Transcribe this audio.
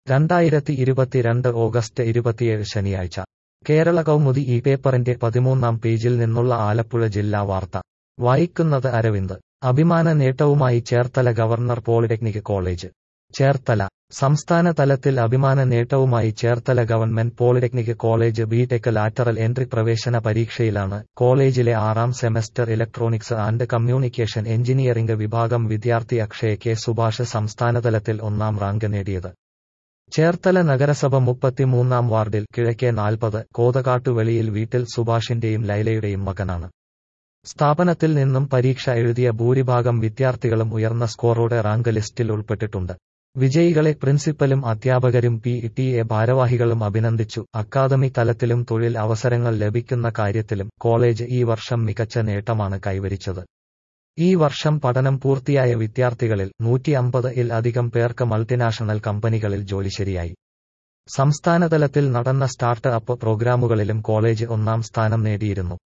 രണ്ടായിരത്തി ഇരുപത്തിരണ്ട് ഓഗസ്റ്റ് ഇരുപത്തിയേഴ് ശനിയാഴ്ച കേരള കൗമുദി ഈ പേപ്പറിന്റെ പതിമൂന്നാം പേജിൽ നിന്നുള്ള ആലപ്പുഴ ജില്ലാ വാർത്ത വായിക്കുന്നത് അരവിന്ദ് അഭിമാന നേട്ടവുമായി Cherthala government polytechnic college Cherthala സംസ്ഥാന തലത്തിൽ അഭിമാന നേട്ടവുമായി Cherthala government polytechnic college BTech lateral entry പ്രവേശന പരീക്ഷയിലാണ് കോളേജിലെ ആറാം semester electronics and communication engineering വിഭാഗം വിദ്യാർത്ഥി അക്ഷയ കെ സുഭാഷ് സംസ്ഥാനതലത്തിൽ ഒന്നാം റാങ്ക് നേടിയത് ചേർത്തല നഗരസഭ മുപ്പത്തിമൂന്നാം വാർഡിൽ കിഴക്കേ നാൽപ്പത് കോതകാട്ടുവെളിയിൽ വീട്ടിൽ സുഭാഷിന്റെയും ലൈലയുടെയും മകനാണ് സ്ഥാപനത്തിൽ നിന്നും പരീക്ഷ എഴുതിയ ഭൂരിഭാഗം വിദ്യാർത്ഥികളും ഉയർന്ന സ്കോറോടെ റാങ്ക് ലിസ്റ്റിൽ ഉൾപ്പെട്ടിട്ടുണ്ട് വിജയികളെ പ്രിൻസിപ്പലും അധ്യാപകരും പി ടി എ ഭാരവാഹികളും അഭിനന്ദിച്ചു അക്കാദമി തലത്തിലും തൊഴിൽ അവസരങ്ങൾ ലഭിക്കുന്ന കാര്യത്തിലും കോളേജ് ഈ വർഷം മികച്ച നേട്ടമാണ് കൈവരിച്ചത് ഈ വർഷം പഠനം പൂർത്തിയായ വിദ്യാർത്ഥികളിൽ നൂറ്റി അമ്പത് ഇൽ അധികം പേർക്ക് മൾട്ടിനാഷണൽ കമ്പനികളിൽ ജോലി ശരിയായി സംസ്ഥാനതലത്തിൽ നടന്ന സ്റ്റാർട്ട് അപ്പ് പ്രോഗ്രാമുകളിലും കോളേജ് ഒന്നാം സ്ഥാനം നേടിയിരുന്നു